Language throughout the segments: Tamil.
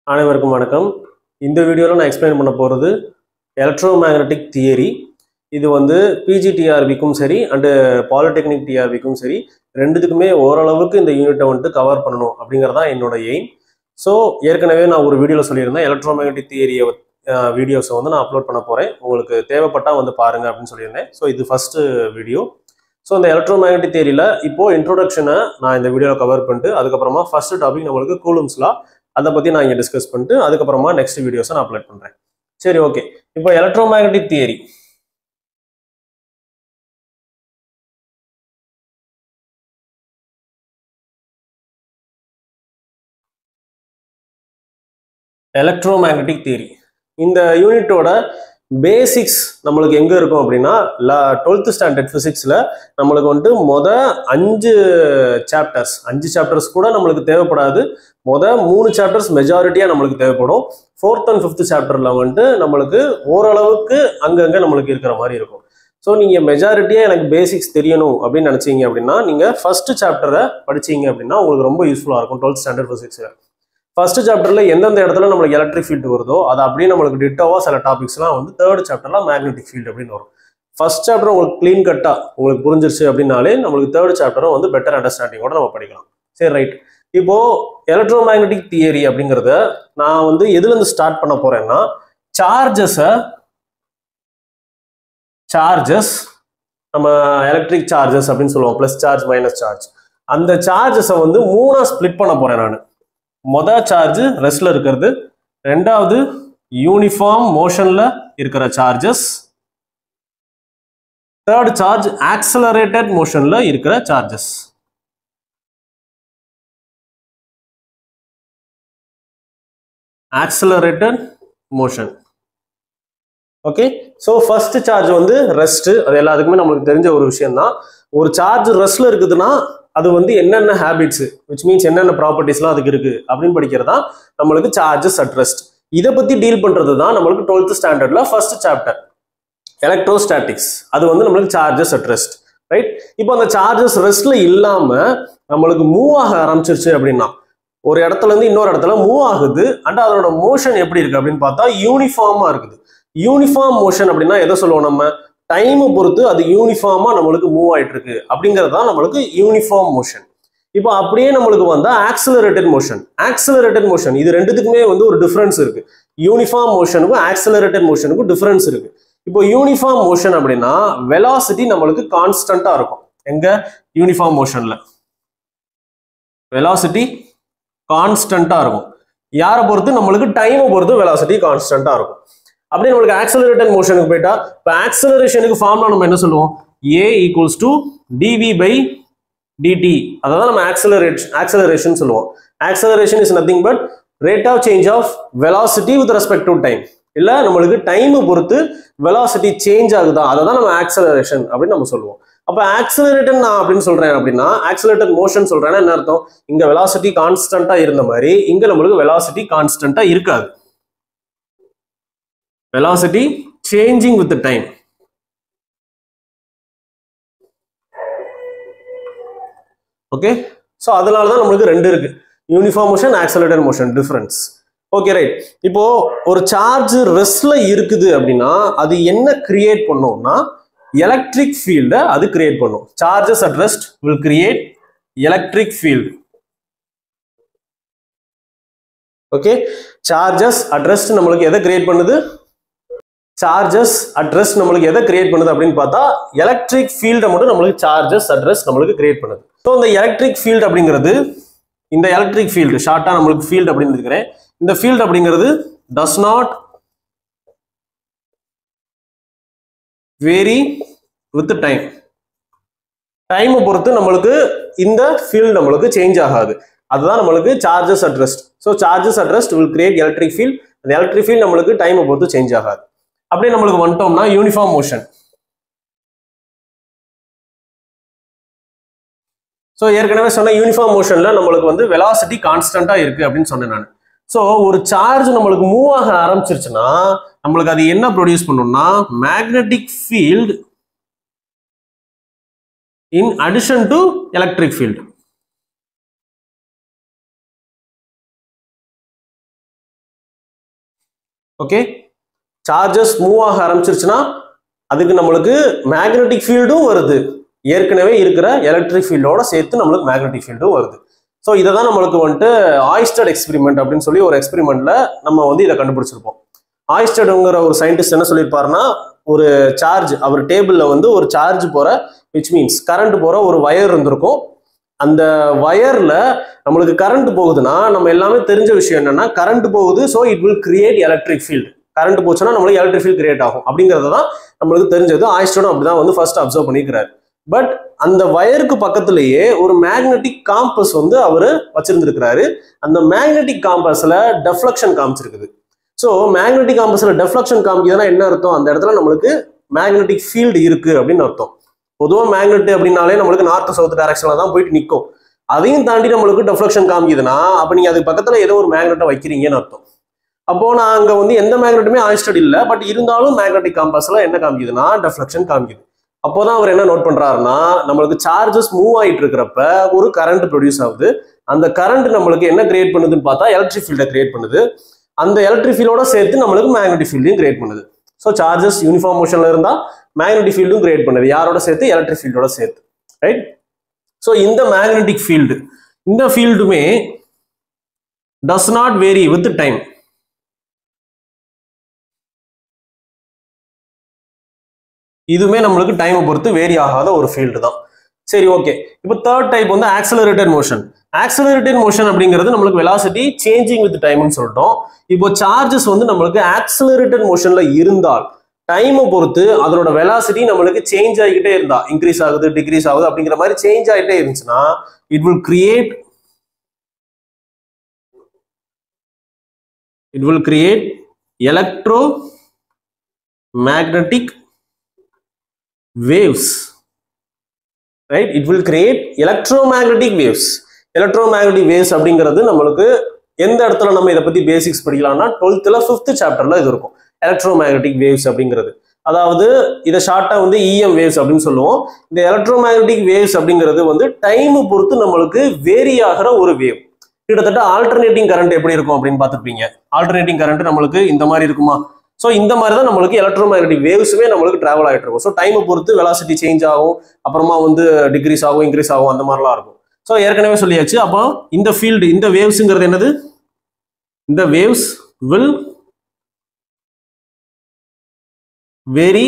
அனைவருக்கும் வணக்கம் இந்த வீடியோவில் நான் எக்ஸ்பிளைன் பண்ண போகிறது எலக்ட்ரோ மேக்னட்டிக் தியரி இது வந்து பிஜிடிஆர்பிக்கும் சரி அண்டு பாலிடெக்னிக் டிஆர்பிக்கும் சரி ரெண்டுத்துக்குமே ஓரளவுக்கு இந்த யூனிட்டை வந்துட்டு கவர் பண்ணணும் அப்படிங்கிறது தான் என்னோட எய்ம் ஸோ ஏற்கனவே நான் ஒரு வீடியோவில் சொல்லியிருந்தேன் எலக்ட்ரோ மேக்னட்டிக் தியரியை வீடியோஸை வந்து நான் அப்லோட் பண்ண போகிறேன் உங்களுக்கு தேவைப்பட்டால் வந்து பாருங்கள் அப்படின்னு சொல்லியிருந்தேன் ஸோ இது ஃபஸ்ட்டு வீடியோ ஸோ இந்த எலக்ட்ரோ மேக்னட்டிக் தியரியில் இப்போ இன்ட்ரோடக்ஷனை நான் இந்த வீடியோவில் கவர் பண்ணிட்டு அதுக்கப்புறமா ஃபர்ஸ்ட் டாபிக் நம்மளுக்கு கூலும்ஸ்லா அதை பற்றி நான் இங்கே டிஸ்கஸ் பண்ணிட்டு அதுக்கப்புறமா நெக்ஸ்ட் வீடியோஸை நான் அப்லோட் பண்ணுறேன் சரி ஓகே இப்போ electromagnetic theory electromagnetic theory இந்த யூனிட்டோட பேசிக்ஸ் நம்மளுக்கு எங்கே இருக்கும் அப்படின்னா டுவெல்த் ஸ்டாண்டர்ட் ஃபிசிக்ஸில் நம்மளுக்கு வந்துட்டு மொத அஞ்சு சாப்டர்ஸ் அஞ்சு சாப்டர்ஸ் கூட நம்மளுக்கு தேவைப்படாது மொத மூணு சாப்டர்ஸ் மெஜாரிட்டியாக நம்மளுக்கு தேவைப்படும் ஃபோர்த் அண்ட் ஃபிஃப்த் சாப்டரில் வந்துட்டு நம்மளுக்கு ஓரளவுக்கு அங்கங்கே நம்மளுக்கு இருக்கிற மாதிரி இருக்கும் ஸோ நீங்கள் மெஜாரிட்டியாக எனக்கு பேசிக்ஸ் தெரியணும் அப்படின்னு நினச்சிங்க அப்படின்னா நீங்கள் ஃபர்ஸ்ட் சாப்டரை படிச்சீங்க அப்படின்னா உங்களுக்கு ரொம்ப யூஸ்ஃபுல்லாக இருக்கும் டுவெல்த் ஸ்டாண்டர்ட் ஃபிசிக்ஸில் ஃபர்ஸ்ட் சாப்டரில் எந்தெந்த இடத்துல நம்மளுக்கு எலக்ட்ரிக் ஃபீல்டு வருதோ அது அப்படியே நம்மளுக்கு டிட்டோவா சில டாபிக்ஸ்லாம் வந்து தேர்ட் சாப்டர்ல மேக்னெட்டிக் ஃபீல்டு அப்படின்னு வரும் ஃபர்ஸ்ட் சாப்டர் உங்களுக்கு க்ளீன் கட்டா உங்களுக்கு புரிஞ்சிருச்சு அப்படின்னாலே நம்மளுக்கு தேர்ட் சாப்டரும் வந்து பெட்டர் அண்டர்ஸ்டாண்டிங்கோட நம்ம படிக்கலாம் சரி ரைட் இப்போ எலக்ட்ரோ மேக்னெட்டிக் தியரி அப்படிங்கிறத நான் வந்து எதுலேருந்து ஸ்டார்ட் பண்ண போறேன்னா சார்ஜஸை சார்ஜஸ் நம்ம எலக்ட்ரிக் சார்ஜஸ் அப்படின்னு சொல்லுவோம் ப்ளஸ் சார்ஜ் மைனஸ் சார்ஜ் அந்த சார்ஜஸை வந்து மூணா ஸ்ப்ளிட் பண்ண போறேன் நான் மொதல் சார்ஜ் ரெஸ்ட்ல இருக்கிறது ரெண்டாவது யூனிஃபார்ம் மோஷன்ல இருக்கிற சார்ஜஸ் தேர்ட் சார்ஜ் ஆக்சலரேட்டட் மோஷன்ல இருக்கிற charges accelerated motion okay so first charge வந்து ரெஸ்ட் அது எல்லாத்துக்குமே நம்மளுக்கு தெரிஞ்ச ஒரு விஷயம் தான் ஒரு சார்ஜ் ரெஸ்ட்ல இருக்குதுன்னா அது வந்து என்னென்ன ஹேபிட்ஸ் விச் மீன்ஸ் என்னென்ன ப்ராப்பர்ட்டிஸ்லாம் அதுக்கு இருக்கு அப்படின்னு படிக்கிறதா நம்மளுக்கு சார்ஜஸ் அட் ரெஸ்ட் இதை பத்தி டீல் பண்றது தான் நம்மளுக்கு டுவெல்த் ஸ்டாண்டர்ட்ல ஃபர்ஸ்ட் சாப்டர் எலக்ட்ரோஸ்டாட்டிக்ஸ் அது வந்து நம்மளுக்கு சார்ஜஸ் அட் ரெஸ்ட் ரைட் இப்போ அந்த சார்ஜஸ் ரெஸ்ட்ல இல்லாம நம்மளுக்கு மூவ் ஆக ஆரம்பிச்சிருச்சு அப்படின்னா ஒரு இடத்துல இருந்து இன்னொரு இடத்துல மூவ் ஆகுது அண்ட் அதோட மோஷன் எப்படி இருக்கு அப்படின்னு பார்த்தா யூனிஃபார்மா இருக்குது யூனிஃபார்ம் மோஷன் அப்படின்னா எதை சொல்லுவோம் நம்ம டைமை பொறுத்து அது யூனிஃபார்மா நம்மளுக்கு மூவ் ஆயிட்டு இருக்கு அப்படிங்கிறது தான் நம்மளுக்கு யூனிஃபார்ம் மோஷன் இப்போ அப்படியே நம்மளுக்கு வந்தா ஆக்சலரேட்டட் மோஷன் ஆக்சலரேட்டட் மோஷன் இது ரெண்டுத்துக்குமே வந்து ஒரு டிஃபரன்ஸ் இருக்கு யூனிஃபார்ம் மோஷனுக்கும் ஆக்சலரேட்டட் மோஷனுக்கும் டிஃபரன்ஸ் இருக்கு இப்போ யூனிஃபார்ம் மோஷன் அப்படின்னா வெலாசிட்டி நம்மளுக்கு கான்ஸ்டன்டா இருக்கும் எங்க யூனிஃபார்ம் மோஷன்ல வெலாசிட்டி கான்ஸ்டன்டா இருக்கும் யாரை பொறுத்து நம்மளுக்கு டைமை பொறுத்து வெலாசிட்டி கான்ஸ்டன்டா இருக்கும் அப்படியே நம்மளுக்கு ஆக்சலரேட்டட் மோஷனுக்கு போயிட்டா இப்போ ஆக்சலரேஷனுக்கு ஃபார்ம்ல நம்ம என்ன சொல்லுவோம் a equals to dv by dt அதை தான் நம்ம ஆக்சலரேட் ஆக்சலரேஷன் சொல்லுவோம் acceleration is nothing but rate of change of velocity with respect to time இல்லை நம்மளுக்கு டைமை பொறுத்து வெலாசிட்டி சேஞ்ச் ஆகுதா அதை தான் நம்ம ஆக்சலரேஷன் அப்படின்னு நம்ம சொல்லுவோம் அப்போ ஆக்சலரேட்டன் நான் அப்படின்னு சொல்றேன் அப்படின்னா ஆக்சலரேட்டட் மோஷன் சொல்றேன்னா என்ன அர்த்தம் இங்க வெலாசிட்டி கான்ஸ்டன்டா இருந்த மாதிரி இங்க நம்மளுக்கு வெலாசிட்டி கான்ஸ்டன்டா இருக்காது velocity changing with the time okay so அதனால தான் நம்மளுக்கு ரெண்டு இருக்கு uniform motion accelerated motion difference okay right இப்போ ஒரு சார்ஜ் ரெஸ்ட்ல இருக்குது அப்படின்னா அது என்ன கிரியேட் பண்ணும்னா எலக்ட்ரிக் ஃபீல்டை அது கிரியேட் பண்ணும் charges at rest will create electric field okay charges at rest நம்மளுக்கு எதை கிரியேட் பண்ணுது சார்ஜஸ் அட்ரஸ் நம்மளுக்கு எதை கிரியேட் பண்ணுது அப்படின்னு பார்த்தா எலக்ட்ரிக் ஃபீல்டை மட்டும் நம்மளுக்கு சார்ஜஸ் அட்ரஸ் நம்மளுக்கு கிரியேட் பண்ணுது ஸோ இந்த எலக்ட்ரிக் ஃபீல்டு அப்படிங்கிறது இந்த எலக்ட்ரிக் ஃபீல்டு ஷார்ட்டாக நம்மளுக்கு ஃபீல்டு அப்படின்னு இருக்கிறேன் இந்த ஃபீல்டு அப்படிங்கிறது does not vary with time டைமை பொறுத்து நம்மளுக்கு இந்த ஃபீல்டு நம்மளுக்கு சேஞ்ச் ஆகாது அதுதான் நம்மளுக்கு charges at rest so charges at rest will create electric field அந்த எலக்ட்ரிக் ஃபீல்ட் நம்மளுக்கு டைமை பொறுத்து சேஞ்ச் ஆகாது அப்படியே நம்மளுக்கு வந்துட்டோம்னா யூனிஃபார்ம் மோஷன் ஸோ ஏற்கனவே சொன்ன யூனிஃபார்ம் மோஷன்ல நம்மளுக்கு வந்து வெலாசிட்டி கான்ஸ்டன்டா இருக்கு அப்படின்னு சொன்னேன் நான் ஸோ ஒரு சார்ஜ் நம்மளுக்கு மூவ் ஆக ஆரம்பிச்சிருச்சுன்னா நம்மளுக்கு அது என்ன ப்ரொடியூஸ் பண்ணும்னா magnetic field in addition to electric field okay charges move ஆக ஆரம்பிச்சிருச்சுன்னா அதுக்கு நம்மளுக்கு மேக்னெட்டிக் ஃபீல்டும் வருது ஏற்கனவே இருக்கிற எலக்ட்ரிக் ஃபீல்டோட சேர்த்து நம்மளுக்கு மேக்னெட்டிக் ஃபீல்டும் வருது ஸோ இதை தான் நம்மளுக்கு வந்துட்டு ஆயிஸ்டட் எக்ஸ்பெரிமெண்ட் அப்படின்னு சொல்லி ஒரு எக்ஸ்பெரிமெண்ட்ல நம்ம வந்து இதை கண்டுபிடிச்சிருப்போம் ஆயிஸ்டடுங்கிற ஒரு சயின்டிஸ்ட் என்ன சொல்லியிருப்பாருன்னா ஒரு சார்ஜ் அவர் டேபிளில் வந்து ஒரு சார்ஜ் போற விச் மீன்ஸ் கரண்ட் போற ஒரு வயர் இருந்திருக்கும் அந்த வயர்ல நம்மளுக்கு கரண்ட் போகுதுன்னா நம்ம எல்லாமே தெரிஞ்ச விஷயம் என்னன்னா கரண்ட் போகுது so it will create electric field current போச்சுன்னா நம்மளுக்கு எலக்ட்ரிக் ஃபீல்ட் கிரியேட் ஆகும் அப்படிங்கிறது தான் நம்மளுக்கு தெரிஞ்சது ஆயிஸ்டனும் அப்படிதான் வந்து ஃபர்ஸ்ட் அப்சர்வ் பண்ணிக்கிறாரு பட் அந்த வயருக்கு பக்கத்திலேயே ஒரு மேக்னெட்டிக் காம்பஸ் வந்து அவர் வச்சிருந்திருக்கிறாரு அந்த மேக்னெட்டிக் காம்பஸ்ல டெஃப்ளக்ஷன் காமிச்சிருக்குது ஸோ மேக்னெட்டிக் காம்பஸ்ல டெஃப்ளக்ஷன் காமிக்குதுன்னா என்ன அர்த்தம் அந்த இடத்துல நம்மளுக்கு மேக்னெட்டிக் ஃபீல்டு இருக்கு அப்படின்னு அர்த்தம் பொதுவாக மேக்னெட் அப்படின்னாலே நம்மளுக்கு நார்த் சவுத் டைரக்ஷன்ல தான் போயிட்டு நிற்கும் அதையும் தாண்டி நம்மளுக்கு டெஃப்ளக்ஷன் காமிக்குதுன்னா அப்போ நீங்க அதுக்கு பக்கத்துல ஏதோ ஒரு மேக்னெட்டை வைக்கிறீங்கன்னு அர்த்தம் அப்போ நான் அங்க வந்து எந்த மேக்னெட்டுமே ஆயிஸ்டட் இல்லை பட் இருந்தாலும் மேக்னெட்டிக் காம்பஸ்ல என்ன காமிக்குதுன்னா டெஃப்ளக்ஷன் காமிக்குது அப்போதான் அவர் என்ன நோட் பண்றாருன்னா நம்மளுக்கு சார்ஜஸ் மூவ் ஆயிட்டு இருக்கிறப்ப ஒரு கரண்ட் ப்ரொடியூஸ் ஆகுது அந்த கரண்ட் நம்மளுக்கு என்ன கிரியேட் பண்ணுதுன்னு பார்த்தா எலக்ட்ரிக் ஃபீல்டை கிரியேட் பண்ணுது அந்த எலக்ட்ரிக் ஃபீல்டோட சேர்த்து நம்மளுக்கு மேக்னெட்டிக் ஃபீல்டையும் கிரியேட் பண்ணுது ஸோ சார்ஜஸ் யூனிஃபார்ம் மோஷன்ல இருந்தா மேக்னெட்டிக் ஃபீல்டும் கிரியேட் பண்ணுது யாரோட சேர்த்து எலக்ட்ரிக் ஃபீல்டோட சேர்த்து ரைட் ஸோ இந்த மேக்னெட்டிக் ஃபீல்டு இந்த ஃபீல்டுமே does not vary with time இதுவுமே நம்மளுக்கு டைமை பொறுத்து வேரி ஆகாத ஒரு ஃபீல்டு தான் சரி ஓகே இப்போ தேர்ட் டைப் வந்து ஆக்சலரேட்டட் மோஷன் ஆக்சலரேட்டட் மோஷன் அப்படிங்கிறது நம்மளுக்கு வெலாசிட்டி சேஞ்சிங் வித் டைம்னு சொல்லிட்டோம் இப்போ சார்ஜஸ் வந்து நம்மளுக்கு ஆக்சலரேட்டட் மோஷன்ல இருந்தால் டைமை பொறுத்து அதனோட வெலாசிட்டி நம்மளுக்கு சேஞ்ச் ஆகிக்கிட்டே இருந்தா இன்க்ரீஸ் ஆகுது டிக்ரீஸ் ஆகுது அப்படிங்கிற மாதிரி சேஞ்ச் ஆகிட்டே இருந்துச்சுன்னா it will create it will create electromagnetic waves right it will create electromagnetic waves electromagnetic waves அப்படிங்கிறது நம்மளுக்கு எந்த இடத்துல நம்ம இதை பத்தி பேசிக்ஸ் படிக்கலாம்னா டுவெல்த்ல ஃபிஃப்த் சாப்டர்ல இது இருக்கும் எலக்ட்ரோமேக்னட்டிக் வேவ்ஸ் அப்படிங்கிறது அதாவது இதை ஷார்ட்டா வந்து இஎம் வேவ்ஸ் அப்படின்னு சொல்லுவோம் இந்த எலக்ட்ரோமேக்னட்டிக் வேவ்ஸ் அப்படிங்கிறது வந்து டைம் பொறுத்து நம்மளுக்கு வேரி ஆகிற ஒரு வேவ் கிட்டத்தட்ட ஆல்டர்னேட்டிங் கரண்ட் எப்படி இருக்கும் அப்படின்னு பார்த்துருப்பீங்க ஆல்டர்னேட்டிங் கரண்ட் நம்மளுக்கு இந்த மாதிரி இருக்குமா ஸோ இந்த மாதிரி தான் நம்மளுக்கு எலக்ட்ரோமேக்னட்டிக் வேவ்ஸுமே நம்மளுக்கு டிராவல் ஆகிட்டு இருக்கும் ஸோ டைமை பொறுத்து வெலாசிட்டி சேஞ்ச் ஆகும் அப்புறமா வந்து டிக்ரீஸ் ஆகும் இன்க்ரீஸ் ஆகும் அந்த மாதிரிலாம் இருக்கும் ஸோ ஏற்கனவே சொல்லியாச்சு அப்போ இந்த ஃபீல்டு இந்த வேவ்ஸுங்கிறது என்னது இந்த waves will vary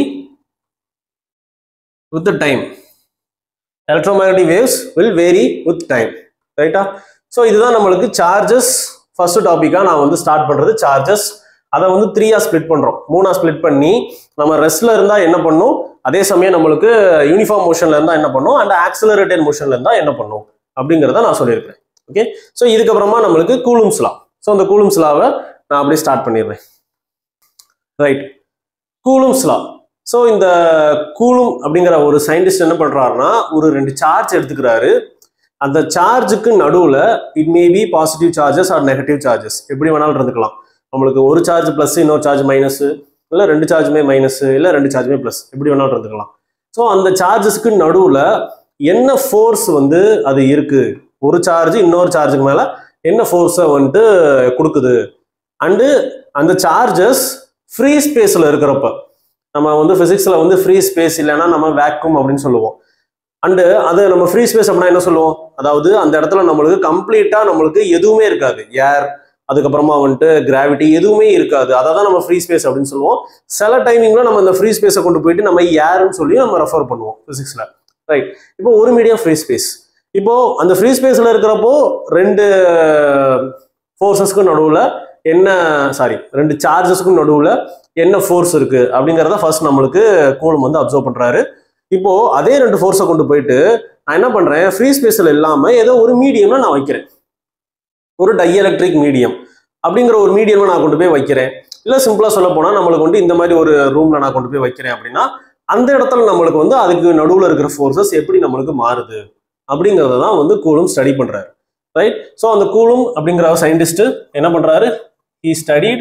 with time electromagnetic waves will vary with time ரைட்டா ஸோ இதுதான் நம்மளுக்கு சார்ஜஸ் ஃபர்ஸ்ட் டாபிக்காக நான் வந்து ஸ்டார்ட் பண்ணுறது சார்ஜஸ் அதை வந்து த்ரீயா ஸ்ப்ளிட் பண்றோம் மூணா ஸ்ப்ளிட் பண்ணி நம்ம ரெஸ்ட்ல இருந்தா என்ன பண்ணும் அதே சமயம் நம்மளுக்கு யூனிஃபார்ம் மோஷன்ல இருந்தா என்ன பண்ணும் அண்ட் ஆக்சலரேட்டட் மோஷன்ல இருந்தா என்ன பண்ணும் அப்படிங்கிறத நான் சொல்லியிருக்கேன் ஓகே ஸோ இதுக்கப்புறமா நம்மளுக்கு கூலும்ஸ் லா ஸோ அந்த கூலும்ஸ் லாவை நான் அப்படியே ஸ்டார்ட் பண்ணிடுறேன் ரைட் கூலும்ஸ் லா ஸோ இந்த கூலும் அப்படிங்கிற ஒரு சயின்டிஸ்ட் என்ன பண்றாருன்னா ஒரு ரெண்டு சார்ஜ் எடுத்துக்கிறாரு அந்த சார்ஜுக்கு நடுவில் it may be positive charges or negative charges எப்படி வேணாலும் இருந்துக்கலாம் நம்மளுக்கு ஒரு சார்ஜ் ப்ளஸ் இன்னொரு சார்ஜ் மைனஸ் இல்லை ரெண்டு சார்ஜுமே மைனஸ் இல்லை ரெண்டு சார்ஜுமே ப்ளஸ் எப்படி வேணாலும் இருந்துக்கலாம் ஸோ அந்த சார்ஜஸ்க்கு நடுவில் என்ன ஃபோர்ஸ் வந்து அது இருக்கு ஒரு சார்ஜ் இன்னொரு சார்ஜுக்கு மேலே என்ன ஃபோர்ஸை வந்துட்டு கொடுக்குது அண்டு அந்த சார்ஜஸ் ஃப்ரீ ஸ்பேஸில் இருக்கிறப்ப நம்ம வந்து ஃபிசிக்ஸில் வந்து ஃப்ரீ ஸ்பேஸ் இல்லைன்னா நம்ம வேக்யூம் அப்படின்னு சொல்லுவோம் அண்டு அது நம்ம ஃப்ரீ ஸ்பேஸ் அப்படின்னா என்ன சொல்லுவோம் அதாவது அந்த இடத்துல நம்மளுக்கு கம்ப்ளீட்டாக நம்மளுக்கு எதுவுமே இருக்காது ஏர் அதுக்கப்புறமா வந்துட்டு கிராவிட்டி எதுவுமே இருக்காது அதை தான் நம்ம ஃப்ரீ ஸ்பேஸ் அப்படின்னு சொல்லுவோம் சில டைமிங்ல நம்ம அந்த ஃப்ரீ ஸ்பேஸை கொண்டு போயிட்டு நம்ம ஏர்னு சொல்லி நம்ம ரெஃபர் பண்ணுவோம் ஃபிசிக்ஸ்ல ரைட் இப்போ ஒரு மீடியம் ஃப்ரீ ஸ்பேஸ் இப்போ அந்த ஃப்ரீ ஸ்பேஸ்ல இருக்கிறப்போ ரெண்டு ஃபோர்ஸஸ்க்கு நடுவில் என்ன சாரி ரெண்டு சார்ஜஸ்க்கும் நடுவில் என்ன ஃபோர்ஸ் இருக்கு அப்படிங்கிறத ஃபர்ஸ்ட் நம்மளுக்கு கூலம் வந்து அப்சர்வ் பண்றாரு இப்போ அதே ரெண்டு ஃபோர்ஸை கொண்டு போயிட்டு நான் என்ன பண்றேன் ஃப்ரீ ஸ்பேஸ்ல இல்லாம ஏதோ ஒரு மீடியம்ல நான் வைக்கிறேன் ஒரு டைஎலக்ட்ரிக் மீடியம் அப்படிங்கிற ஒரு மீடியம்ல நான் கொண்டு போய் வைக்கிறேன் இல்லை சிம்பிளா சொல்ல போனா நம்மளுக்கு வந்து இந்த மாதிரி ஒரு ரூம்ல நான் கொண்டு போய் வைக்கிறேன் அப்படின்னா அந்த இடத்துல நம்மளுக்கு வந்து அதுக்கு நடுவில் இருக்கிற ஃபோர்ஸஸ் எப்படி நம்மளுக்கு மாறுது அப்படிங்கிறத தான் வந்து கூலும் ஸ்டடி பண்றாரு ரைட் ஸோ அந்த கூலும் அப்படிங்கிற சயின்டிஸ்ட் என்ன பண்றாரு he studied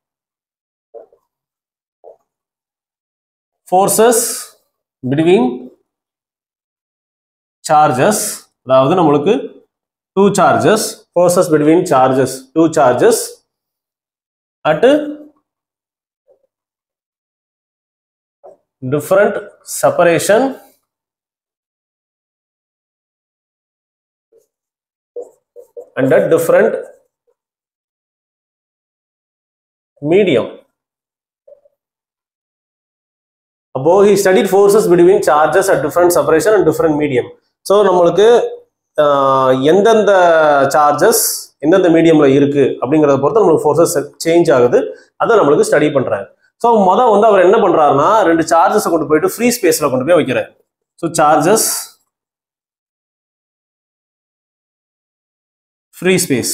forces between charges அதாவது நம்மளுக்கு two charges forces between charges two charges at different separation and a different medium அப்போ he studied forces between charges at different separation and different medium so நம்மளுக்கு ஆஹ், எந்தெந்த சார்ஜஸ் எந்தெந்த மீடியம்ல இருக்கு அப்படிங்கிறத பொறுத்து நம்மளுக்கு ஃபோர்ஸஸ் சேஞ்ச் ஆகுது அதை நம்மளுக்கு ஸ்டடி பண்றாரு ஸோ மொதல் வந்து அவர் என்ன பண்றாருன்னா ரெண்டு சார்ஜஸை கொண்டு போயிட்டு ஃப்ரீ ஸ்பேஸ்ல கொண்டு போய் வைக்கிறார் so charges free space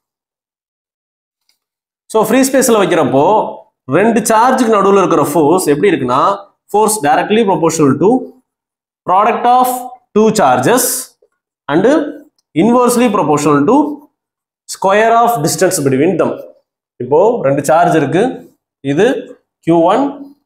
so free ஸ்பேஸில் வைக்கிறப்போ ரெண்டு சார்ஜுக்கு நடுவில் இருக்கிற ஃபோர்ஸ் எப்படி இருக்குன்னா force directly proportional to product of two charges and inversely proportional to square of distance between them இப்போ ரெண்டு சார்ஜ் இருக்கு இது Q1 ஒன்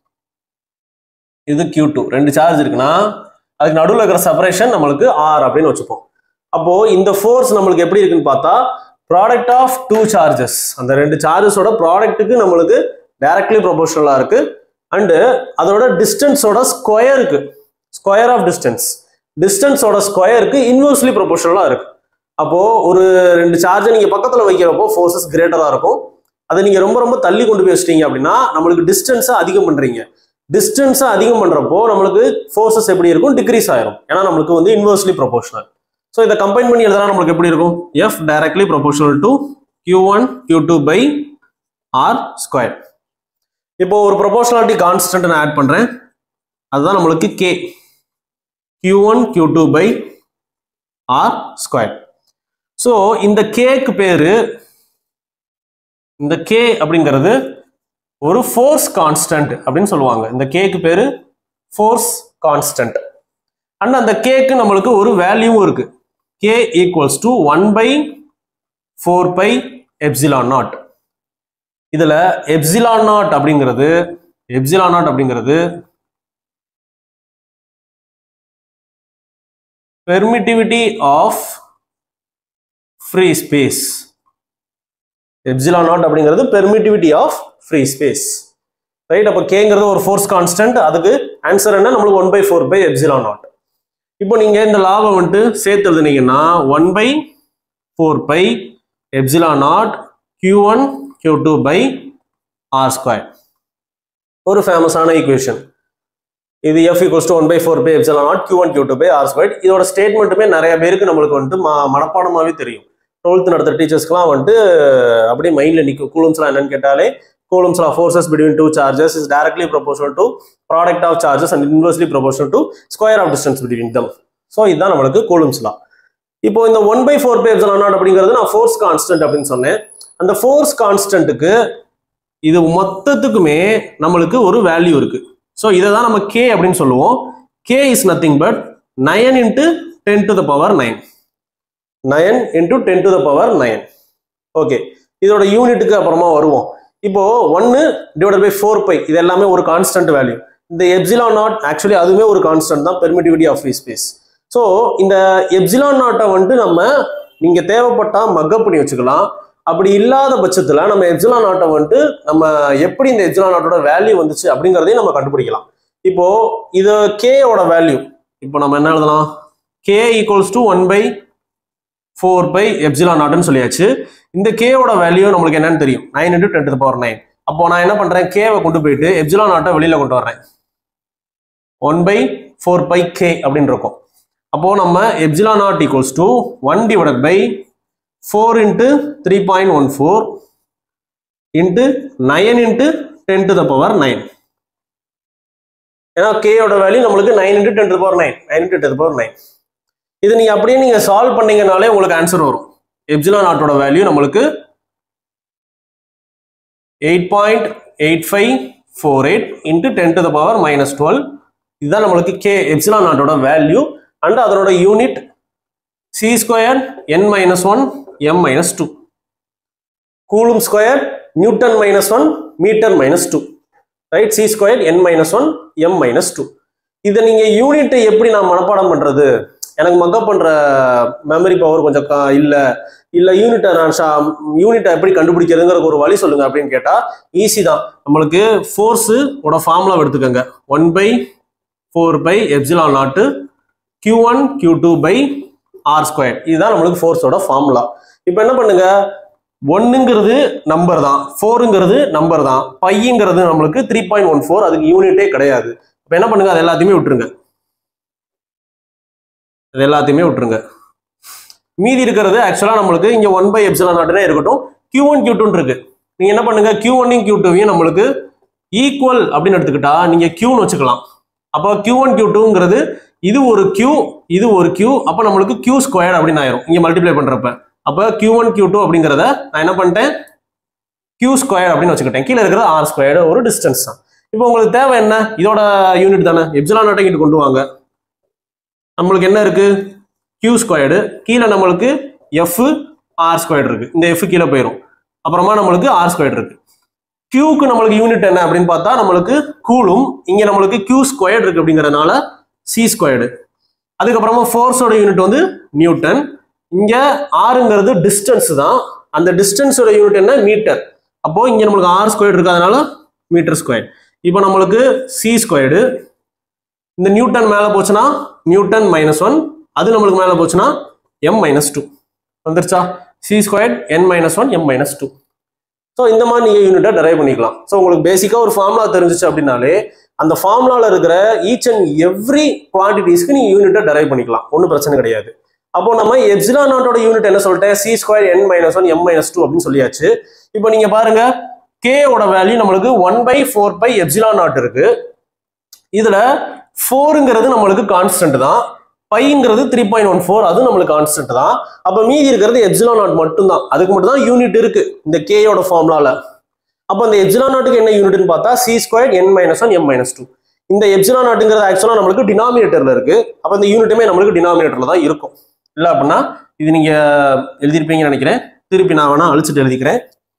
இது Q2 டூ ரெண்டு சார்ஜ் இருக்குன்னா அதுக்கு நடுவில் இருக்கிற செப்பரேஷன் நம்மளுக்கு ஆர் அப்படின்னு வச்சுப்போம் அப்போ இந்த ஃபோர்ஸ் நம்மளுக்கு எப்படி இருக்குன்னு பார்த்தா ப்ராடக்ட் ஆஃப் டூ சார்ஜஸ் அந்த ரெண்டு சார்ஜஸோட ப்ராடக்ட்டுக்கு நம்மளுக்கு டைரக்ட்லி ப்ரொபோஷனலாக இருக்கு அண்டு அதோட டிஸ்டன்ஸோட ஸ்கொயருக்கு ஸ்கொயர் ஆஃப் டிஸ்டன்ஸ் டிஸ்டன்ஸோட ஸ்கொயருக்கு இன்வெர்ஸ்லி ப்ரொபோஷனலாக இருக்கு அப்போ ஒரு ரெண்டு சார்ஜை நீங்க பக்கத்துல வைக்கிறப்போ ஃபோர்ஸஸ் கிரேட்டரா இருக்கும் அதை நீங்க ரொம்ப ரொம்ப தள்ளி கொண்டு போய் வச்சிட்டீங்க அப்படின்னா நம்மளுக்கு டிஸ்டன்ஸை அதிகம் பண்றீங்க டிஸ்டன்ஸை அதிகம் பண்றப்போ நம்மளுக்கு ஃபோர்ஸஸ் எப்படி இருக்கும் டிக்ரீஸ் ஆயிரும் ஏன்னா நம்மளுக்கு வந்து இன்வெர்ஸ்லி ப்ரொபோஷனல் ஸோ இதை கம்பைன் பண்ணி எழுதுனா நம்மளுக்கு எப்படி இருக்கும் F directly proportional to q one q two by r square இப்போ ஒரு ப்ரொபோஷனாலிட்டி கான்ஸ்டன்ட் நான் ஆட் பண்றேன் அதுதான் நம்மளுக்கு k q one q two by r square so இந்த கேக்கு பேரு இந்த கே அப்படிங்கிறது ஒரு ஃபோர்ஸ் கான்ஸ்டன்ட் அப்படின்னு சொல்லுவாங்க இந்த கேக்கு பேரு ஃபோர்ஸ் கான்ஸ்டன்ட் அண்ட் அந்த கேக்கு நம்மளுக்கு ஒரு வேல்யூவும் இருக்கு k equals to one by four by epsilon naught இதுல எப்சிலான் நாட் அப்படிங்கிறது எப்சிலான் நாட் அப்படிங்கிறது permittivity of free space epsilon naught அப்படிங்கிறது permittivity of free space right அப்போ கேங்கிறது ஒரு ஃபோர்ஸ் கான்ஸ்டன்ட் அதுக்கு ஆன்சர் என்ன நம்மளுக்கு one by four by epsilon naught இப்போ நீங்க இந்த லாவை வந்துட்டு சேர்த்து எழுதுனீங்கன்னா one by four by epsilon naught q one q two by r square ஒரு ஃபேமஸான ஈக்குவேஷன் இது F equals to one by four by epsilon naught q one q two by r square இதோட ஸ்டேட்மெண்ட்டுமே நிறைய பேருக்கு நம்மளுக்கு வந்துட்டு ம- மனப்பாடமாவே தெரியும் டுவெல்த் நடத்துகிற டீச்சர்ஸ்க்குலாம் வந்துட்டு அப்படியே மைண்டில் நிற்கும் கூலம்ஸ்லாம் என்னன்னு கேட்டாலே Coulomb's of forces between two charges is directly proportional to product of charges and inversely proportional to square of distance between them so இதுதான் நம்மளுக்கு கூலம்ஸ்லா இப்போ இந்த one by four by epsilon naught அப்படிங்கிறது நான் ஃபோர்ஸ் கான்ஸ்டன்ட் அப்படின்னு சொன்னேன் அந்த ஃபோர்ஸ் கான்ஸ்டன்ட்டுக்கு இது மொத்தத்துக்குமே நம்மளுக்கு ஒரு வேல்யூ இருக்கு ஸோ இதை தான் நம்ம கே அப்படின்னு சொல்லுவோம் k is nothing but nine into ten to the power nine nine into ten to the power nine okay இதோட யூனிட்டுக்கு அப்புறமா வருவோம் இப்போ ஒன்னு டிவைட் பை ஃபோர் பை இது எல்லாமே ஒரு கான்ஸ்டன்ட் வேல்யூ இந்த எப்சிலான் நாட் ஆக்சுவலி அதுவுமே ஒரு கான்ஸ்டன்ட் தான் permittivity of free space so இந்த எப்சிலான் நாட்டை வந்துட்டு நம்ம நீங்க தேவைப்பட்டா மக்கப் பண்ணி வச்சுக்கலாம் அப்படி இல்லாத பட்சத்துல நம்ம எப்சிலான் நாட்டை வந்துட்டு நம்ம எப்படி இந்த எப்சிலான் நாட்டோட வேல்யூ வந்துச்சு அப்படிங்கிறதையும் நம்ம கண்டுபிடிக்கலாம் இப்போ இது கேயோட வேல்யூ இப்போ நம்ம என்ன எழுதலாம் k equals to one by four by epsilon நாட்னு சொல்லியாச்சு இந்த கேவோட வேல்யூ நம்மளுக்கு என்னன்னு தெரியும் nine into ten to power nine அப்போ நான் என்ன பண்றேன் கேவை கொண்டு போயிட்டு எப்சிலான் நாட்டை வெளியில கொண்டு வர்றேன் one by four pi k அப்படின்னு இருக்கும் அப்போ நம்ம epsilon naught equals to one divided by four into three point one four into nine into ten to the power nine ஏன்னா கேயோட வேல்யூ நம்மளுக்கு nine into ten to power nine nine into ten power nine இது நீங்க அப்படியே நீங்க சால்வ் பண்ணீங்கனாலே உங்களுக்கு ஆன்சர் வரும் எப்சிலான் நாட்டோட வேல்யூ நம்மளுக்கு eight point eight five four eight into ten to the power minus twelve இதுதான் நம்மளுக்கு கே எப்சிலான் நாட்டோட வேல்யூ அண்ட் அதனோட unit C square N minus one M minus two coulomb square newton minus one metre minus two right C square N minus one M minus two இதை நீங்க யூனிட்டை எப்படி நான் மனப்பாடம் பண்றது எனக்கு மக்கப் பண்ற மெமரி பவர் கொஞ்சம் க- இல்ல இல்ல யூனிட்டை நான் யூனிட்டை எப்படி கண்டுபிடிக்கிறதுங்கிற ஒரு வழி சொல்லுங்க அப்படின்னு கேட்டா ஈஸி தான் நம்மளுக்கு ஃபோர்ஸு ஓட ஃபார்முலா எடுத்துக்கோங்க one by four by epsilon naught q one q two by r square இதுதான் நம்மளுக்கு ஃபோர்ஸோட ஃபார்முலா இப்போ என்ன பண்ணுங்க ஒன்னுங்கிறது நம்பர் தான் ஃபோருங்கிறது நம்பர் தான் பையங்கிறது நம்மளுக்கு த்ரீ பாயிண்ட் ஒன் ஃபோர் அதுக்கு யூனிட்டே கிடையாது இப்போ என்ன பண்ணுங்க அது எல்லாத்தையுமே விட்டுருங்க இது எல்லாத்தையுமே விட்டுருங்க மீதி இருக்கிறது ஆக்சுவலாக நம்மளுக்கு இங்கே ஒன் பை எப்சிலான் நாட்டுனே இருக்கட்டும் கியூ ஒன் கியூ டூன்னு இருக்கு நீங்கள் என்ன பண்ணுங்க கியூ ஒன்னையும் கியூ டூவையும் நம்மளுக்கு ஈக்குவல் அப்படின்னு எடுத்துக்கிட்டா நீங்கள் கியூன்னு வச்சுக்கலாம் அப்போ கியூ ஒன் கியூ டூங்கிறது இது ஒரு கியூ இது ஒரு கியூ அப்போ நம்மளுக்கு கியூ ஸ்கொயர் அப்படின்னு ஆயிரும் இங்கே மல்டிப்ளை பண்ணுறப்ப அப்போ கியூ ஒன் கியூ டூ அப்படிங்கிறத நான் என்ன பண்ணிட்டேன் கியூ ஸ்கொயர் அப்படின்னு வச்சுக்கிட்டேன் கீழே இருக்கிறது ஆர் ஸ்கொயர் ஒரு டிஸ்டன்ஸ் தான் இப்போ உங்களுக்கு தேவை என்ன இதோட யூனிட் தானே எப்சிலான் நாட்டை இங்கிட்டு கொண்டு வாங்க நம்மளுக்கு என்ன இருக்கு கியூ ஸ்கொயர்டு கீழே நம்மளுக்கு எஃப் ஆர் ஸ்கொயர் இருக்கு இந்த எஃப் கீழே போயிடும் அப்புறமா நம்மளுக்கு ஆர் ஸ்கொயர் இருக்கு கியூக்கு நம்மளுக்கு யூனிட் என்ன அப்படின்னு பார்த்தா நம்மளுக்கு கூலும் இங்க நம்மளுக்கு கியூ ஸ்கொயர்டு இருக்கு அப்படிங்கறதுனால சி ஸ்கொயர்டு அதுக்கப்புறமா ஃபோர்ஸோட யூனிட் வந்து நியூட்டன் இங்க ஆறுங்கிறது டிஸ்டன்ஸ் தான் அந்த டிஸ்டன்ஸோட யூனிட் என்ன மீட்டர் அப்போ இங்க நம்மளுக்கு ஆர் ஸ்கொயர் இருக்கிறதுனால மீட்டர் ஸ்கொயர் இப்போ நம்மளுக்கு சி ஸ்கொயர்டு இந்த நியூட்டன் மேலே போச்சுன்னா நியூட்டன் மைனஸ் ஒன் அது நம்மளுக்கு மேலே போச்சுன்னா எம் மைனஸ் டூ வந்துருச்சா C square N minus one M minus two so இந்த மாதிரி நீங்கள் யூனிட்டை டெரைவ் பண்ணிக்கலாம் ஸோ உங்களுக்கு பேசிக்காக ஒரு ஃபார்முலா தெரிஞ்சிச்சு அப்படின்னாலே அந்த ஃபார்முலாவில் இருக்கிற ஈச் அண்ட் எவ்ரி குவான்டிட்டிஸ்க்கு நீங்கள் யூனிட்டை டெரைவ் பண்ணிக்கலாம் ஒன்றும் பிரச்சனை கிடையாது அப்போ நம்ம எப்சிலா நாட்டோட யூனிட் என்ன சொல்லிட்டேன் C square N minus one M minus two அப்படின்னு சொல்லியாச்சு இப்போ நீங்க பாருங்க k ஓட வேல்யூ நம்மளுக்கு one by four by epsilon naught இருக்கு இதுல ஃபோருங்கிறது நம்மளுக்கு கான்ஸ்டன்ட் தான் பைங்கிறது த்ரீ பாயிண்ட் ஒன் ஃபோர் அதுவும் நம்மளுக்கு கான்ஸ்டன்ட் தான் அப்போ மீதி இருக்கிறது எப்சிலா நாட் மட்டும் தான் அதுக்கு மட்டும் தான் யூனிட் இருக்கு இந்த கேயோட ஃபார்முலால அப்போ இந்த எப்சிலா நாட்டுக்கு என்ன யூனிட்னு பார்த்தா C square N minus one M minus two இந்த எப்சிலா நாட்டுங்கிறது ஆக்சுவலாக நம்மளுக்கு டினாமினேட்டர்ல இருக்கு அப்போ இந்த யூனிட்டுமே நம்மளுக்கு டினாமினேட்டர்ல தான் இருக்கும் இல்லை அப்படின்னா இது நீங்க எழுதியிருப்பீங்கன்னு நினைக்கிறேன் திருப்பி நான் வேணா அழிச்சிட்டு எழுதிக்கிறேன்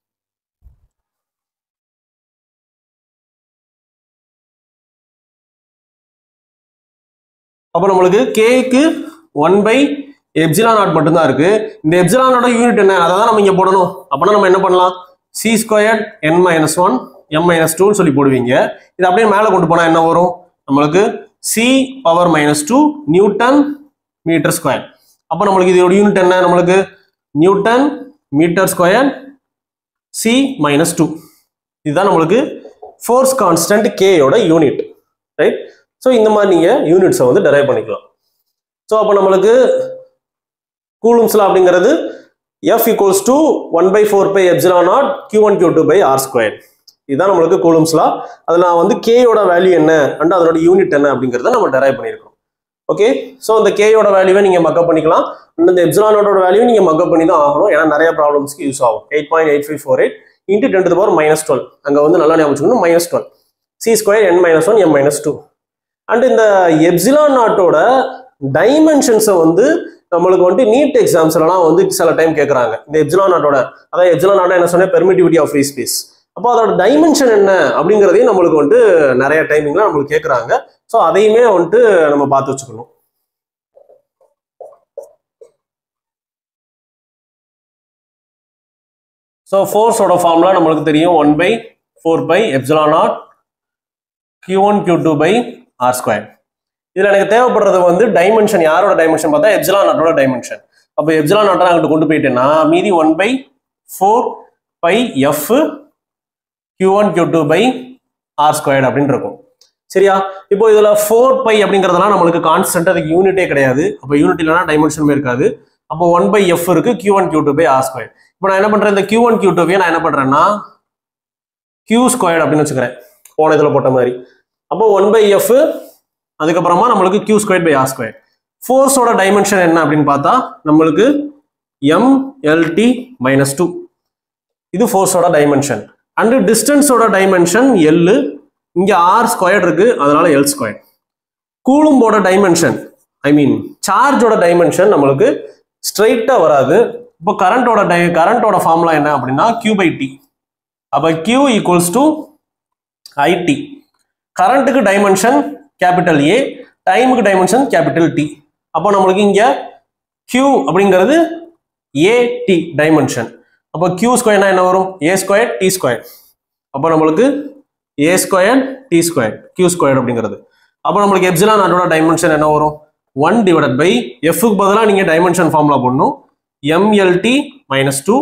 அப்போ நம்மளுக்கு கேக்கு ஒன் பை எப்சிலா நாட் மட்டும்தான் இருக்கு இந்த எப்சிலா நாட்டோட யூனிட் என்ன அதை தான் நம்ம இங்க போடணும் அப்போனா நம்ம என்ன பண்ணலாம் C square N minus one M minus டூன்னு சொல்லி போடுவீங்க இது அப்படியே மேலே கொண்டு போனால் என்ன வரும் நம்மளுக்கு C power minus two newton metre square அப்போ நம்மளுக்கு இதோட யூனிட் என்ன நம்மளுக்கு newton metre square C minus two இதுதான் நம்மளுக்கு ஃபோர்ஸ் கான்ஸ்டன்ட் கேயோட யூனிட் ரைட் ஸோ இந்த மாதிரி நீங்கள் யூனிட்ஸை வந்து டெரைவ் பண்ணிக்கலாம் ஸோ அப்போ நம்மளுக்கு கூலும்ஸ்ல அப்படிங்கிறது F equals to one by four by epsilon naught q one q two by r square இதுதான் நம்மளுக்கு கூலும்ஸ்லா அதில் நான் வந்து கேயோட வேல்யூ என்ன அண்ட் அதோட யூனிட் என்ன அப்படிங்கிறத நம்ம டெரைவ் பண்ணியிருக்கோம் ஓகே ஸோ இந்த கேயோட வேல்யூவை நீங்கள் மக்கப் பண்ணிக்கலாம் and இந்த எப்சிலானோட வேல்யூ நீங்கள் மக்கப் பண்ணி தான் ஆகணும் ஏன்னா நிறைய ப்ராப்ளம்ஸ்க்கு யூஸ் ஆகும் eight point eight five four eight into ten to power minus twelve அங்கே வந்து நல்லா ஞாபகம் வச்சுக்கணும் minus twelve C square N minus one M minus two and இந்த எப்சிலான் நாட்டோட டைமென்ஷன்ஸை வந்து நம்மளுக்கு வந்துட்டு நீட் எக்ஸாம்ஸ்லாம் வந்து சில டைம் கேட்குறாங்க இந்த எப்சிலான் நாட்டோட அதாவது எப்சிலான் நாட்டை என்ன சொன்னேன் பெர்மிட்டிவிட்டி ஆஃப் ஃப்ரீ ஸ்பேஸ் அப்போ அதோட டைமென்ஷன் என்ன அப்படிங்கிறதையும் நம்மளுக்கு வந்துட்டு நிறைய டைமிங்ல நம்மளுக்கு கேட்குறாங்க ஸோ அதையுமே வந்துட்டு நம்ம பார்த்து வச்சுக்கணும் ஸோ ஃபோர்ஸோட ஃபார்முலா நம்மளுக்கு தெரியும் one by four by epsilon naught q one q two by r square இதில் எனக்கு தேவைப்படுறது வந்து டைமென்ஷன் யாரோட டைமென்ஷன் பார்த்தா எப்சிலா நாட்டோட டைமென்ஷன் அப்போ எப்சிலா நாட்டை அங்கிட்டு கொண்டு போயிட்டேன்னா மீதி one by four by F q one q two by r squared அப்படின்னு இருக்கும் சரியா இப்போ இதில் ஃபோர் பை அப்படிங்கிறதெல்லாம் நம்மளுக்கு கான்ஸ்டன்ட் அதுக்கு யூனிட்டே கிடையாது அப்போ யூனிட் இல்லைனா டைமென்ஷனுமே இருக்காது அப்போ ஒன் பை எஃப் இருக்கு q one q two by r square இப்போ நான் என்ன பண்ணுறேன் இந்த கியூ ஒன் கியூ டூவையும் நான் என்ன பண்ணுறேன்னா கியூ ஸ்கொயர்ட் அப்படின்னு வச்சுக்கிறேன் போன இதில் போட்ட மாதிரி அப்போ ஒன் பை எஃப் அதுக்கப்புறமா நம்மளுக்கு q square by r square ஃபோர்ஸோட டைமென்ஷன் என்ன அப்படின்னு பார்த்தா நம்மளுக்கு எம் எல்டி மைனஸ் டூ இது ஃபோர்ஸோட டைமென்ஷன் அண்டு டிஸ்டன்ஸோட டைமென்ஷன் எல்லு இங்கே ஆர் ஸ்கொயர் இருக்கு அதனால எல் ஸ்கொயர் கூலும்போட டைமென்ஷன் ஐ மீன் சார்ஜோட டைமென்ஷன் நம்மளுக்கு ஸ்ட்ரைட்டாக வராது இப்போ கரண்டோட டை கரண்டோட ஃபார்முலா என்ன அப்படின்னா கியூ பை டி அப்போ கியூ ஈக்குவல்ஸ் டு ஐடி கரண்ட்டுக்கு டைமென்ஷன் கேபிட்டல் ஏ டைமுக்கு டைமென்ஷன் கேபிட்டல் டி அப்போ நம்மளுக்கு இங்க Q அப்படிங்கிறது ஏடி டைமென்ஷன் அப்போ Q ஸ்கொயர்னா என்ன வரும் ஏ ஸ்கொயர் டி ஸ்கொயர் அப்போ நம்மளுக்கு A square T square Q square அப்படிங்கிறது அப்போ நம்மளுக்கு எப்சிலான் நாட்டோட டைமென்ஷன் என்ன வரும் ஒன் டிவைடட் பை எஃப்க்கு பதிலாக நீங்கள் டைமென்ஷன் ஃபார்முலா பண்ணணும் MLT minus two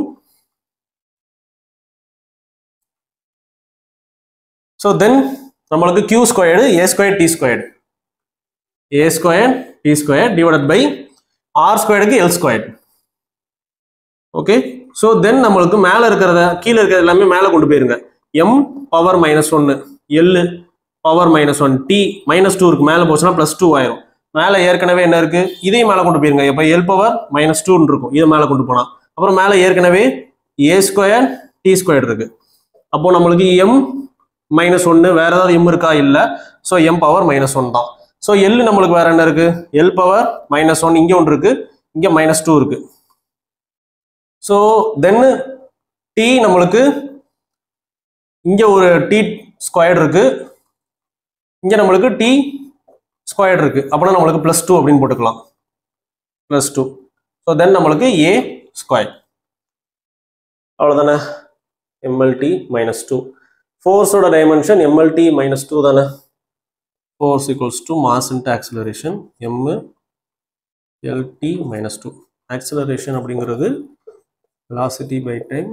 so then நம்மளுக்கு Q squared A square T squared A square T square divided by r ஸ்கொயர்டுக்கு L squared okay so then நம்மளுக்கு மேலே இருக்கிறத கீழே இருக்கிறது எல்லாமே மேலே கொண்டு போயிருங்க எம் பவர் மைனஸ் ஒன்று L power minus one T minus two இருக்கு மேலே போச்சுன்னா ப்ளஸ் டூ ஆயிரும் மேலே ஏற்கனவே என்ன இருக்கு இதையும் மேலே கொண்டு போயிருங்க இப்போ எல் பவர் மைனஸ் டூன்னு இருக்கும் இதை மேலே கொண்டு போனா அப்புறம் மேலே ஏற்கனவே ஏ ஸ்கொயர் டி ஸ்கொயர் இருக்கு அப்போ நம்மளுக்கு எம் மைனஸ் ஒன்று வேற ஏதாவது எம் இருக்கா இல்லை so M power minus one தான் ஸோ எல் நம்மளுக்கு வேற என்ன இருக்கு எல் பவர் மைனஸ் ஒன் இங்கே ஒன்று இருக்கு இங்கே மைனஸ் டூ இருக்கு ஸோ தென் டி நம்மளுக்கு இங்கே ஒரு டி ஸ்கொயர் இருக்கு இங்கே நம்மளுக்கு டி ஸ்கொயர் இருக்கு அப்படின்னா நம்மளுக்கு ப்ளஸ் டூ அப்படின்னு போட்டுக்கலாம் ப்ளஸ் டூ ஸோ தென் நம்மளுக்கு ஏ ஸ்கொயர் அவ்வளோதானே எம்எல்டி மைனஸ் டூ ஃபோர்ஸோட டைமென்ஷன் எம்எல்டி மைனஸ் டூ தானே force equals to mass into acceleration M LT minus two acceleration அப்படிங்கிறது velocity by time